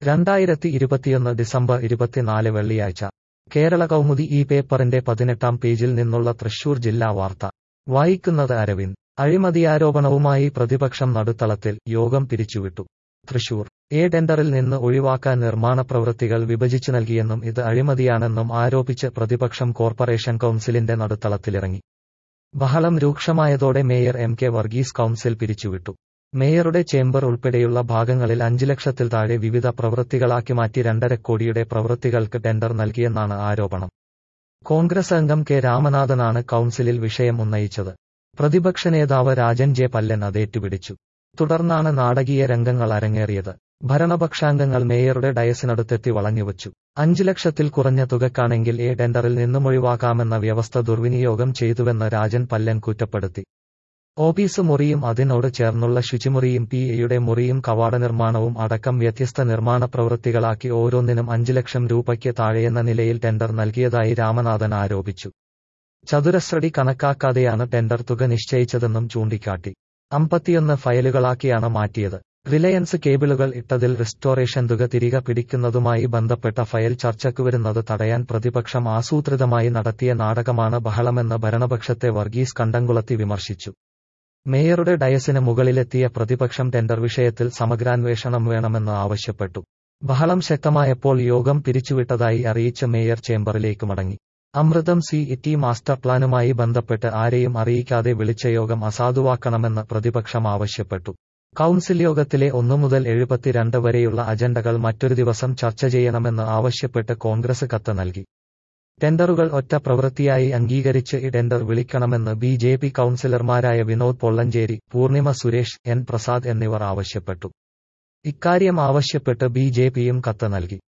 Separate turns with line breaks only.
രണ്ടായിരത്തി ഇരുപത്തിയൊന്ന് ഡിസംബർ ഇരുപത്തിനാല് വെള്ളിയാഴ്ച കേരള കൗമുദി ഈ പേപ്പറിന്റെ പതിനെട്ടാം പേജിൽ നിന്നുള്ള തൃശൂർ ജില്ലാ വാർത്ത വായിക്കുന്നത് അരവിന്ദ് അഴിമതിയാരോപണവുമായി പ്രതിപക്ഷം നടുത്തളത്തിൽ യോഗം പിരിച്ചുവിട്ടു തൃശൂർ എ ടെൻഡറിൽ നിന്ന് ഒഴിവാക്കാൻ നിർമ്മാണ പ്രവൃത്തികൾ വിഭജിച്ചു നൽകിയെന്നും ഇത് അഴിമതിയാണെന്നും ആരോപിച്ച് പ്രതിപക്ഷം കോർപ്പറേഷൻ കൗൺസിലിന്റെ നടുത്തളത്തിലിറങ്ങി ബഹളം രൂക്ഷമായതോടെ mayor M K Varghese council പിരിച്ചുവിട്ടു മേയറുടെ ചേംബർ ഉൾപ്പെടെയുള്ള ഭാഗങ്ങളിൽ അഞ്ച് ലക്ഷത്തിൽ താഴെ വിവിധ പ്രവൃത്തികളാക്കി മാറ്റി രണ്ടര കോടിയുടെ പ്രവൃത്തികൾക്ക് ടെൻഡർ നൽകിയെന്നാണ് ആരോപണം കോൺഗ്രസ് അംഗം കെ രാമനാഥനാണ് കൗൺസിലിൽ വിഷയം ഉന്നയിച്ചത് പ്രതിപക്ഷ നേതാവ് രാജൻ ജെ പല്ലൻ അതേറ്റുപിടിച്ചു തുടർന്നാണ് നാടകീയ രംഗങ്ങൾ അരങ്ങേറിയത് ഭരണപക്ഷാംഗങ്ങൾ മേയറുടെ ഡയസിനടുത്തെത്തി വളഞ്ഞുവച്ചു അഞ്ചു ലക്ഷത്തിൽ കുറഞ്ഞ തുകക്കാണെങ്കിൽ എ ടെൻഡറിൽ നിന്നും ഒഴിവാക്കാമെന്ന വ്യവസ്ഥ ദുർവിനിയോഗം ചെയ്തുവെന്ന് രാജൻ പല്ലൻ കുറ്റപ്പെടുത്തി ഓഫീസ് മുറിയും അതിനോട് ചേർന്നുള്ള ശുചിമുറിയും പി എയുടെ മുറിയും കവാട നിർമ്മാണവും അടക്കം വ്യത്യസ്ത നിർമ്മാണ പ്രവൃത്തികളാക്കി ഓരോന്നിനും അഞ്ചു ലക്ഷം രൂപയ്ക്ക് താഴെയെന്ന നിലയിൽ ടെൻഡർ നൽകിയതായി രാമനാഥൻ ആരോപിച്ചു ചതുരശ്രടി കണക്കാക്കാതെയാണ് ടെൻഡർ തുക നിശ്ചയിച്ചതെന്നും ചൂണ്ടിക്കാട്ടി അമ്പത്തിയൊന്ന് ഫയലുകളാക്കിയാണ് മാറ്റിയത് റിലയൻസ് കേബിളുകൾ ഇട്ടതിൽ റിസ്റ്റോറേഷൻ തുക തിരികെ പിടിക്കുന്നതുമായി ബന്ധപ്പെട്ട ഫയൽ ചർച്ചയ്ക്ക് വരുന്നത് തടയാൻ പ്രതിപക്ഷം ആസൂത്രിതമായി നടത്തിയ നാടകമാണ് ബഹളമെന്ന് ഭരണപക്ഷത്തെ വർഗീസ് കണ്ടംകുളത്തി വിമർശിച്ചു മേയറുടെ ഡയസിന് മുകളിലെത്തിയ പ്രതിപക്ഷം ടെൻഡർ വിഷയത്തിൽ സമഗ്രാന്വേഷണം വേണമെന്ന് ആവശ്യപ്പെട്ടു ബഹളം ശക്തമായപ്പോൾ യോഗം പിരിച്ചുവിട്ടതായി അറിയിച്ച മേയർ ചേംബറിലേക്ക് മടങ്ങി അമൃതം സി ഇറ്റി മാസ്റ്റർ പ്ലാനുമായി ബന്ധപ്പെട്ട് ആരെയും അറിയിക്കാതെ വിളിച്ച യോഗം അസാധുവാക്കണമെന്ന് പ്രതിപക്ഷം ആവശ്യപ്പെട്ടു കൗൺസിൽ യോഗത്തിലെ ഒന്നു മുതൽ എഴുപത്തിരണ്ട് വരെയുള്ള അജണ്ടകൾ മറ്റൊരു ദിവസം ചർച്ച ചെയ്യണമെന്ന് ആവശ്യപ്പെട്ട് കോൺഗ്രസ് കത്ത് നൽകി ടെൻഡറുകൾ ഒറ്റ പ്രവൃത്തിയായി അംഗീകരിച്ച് ഈ ടെൻഡർ വിളിക്കണമെന്ന് ബി ജെ പി കൌൺസിലർമാരായ വിനോദ് പൊള്ളഞ്ചേരി പൂർണിമ സുരേഷ് എൻ പ്രസാദ് എന്നിവർ ആവശ്യപ്പെട്ടു ഇക്കാര്യം ആവശ്യപ്പെട്ട് ബി ജെ പിയും കത്ത് നൽകി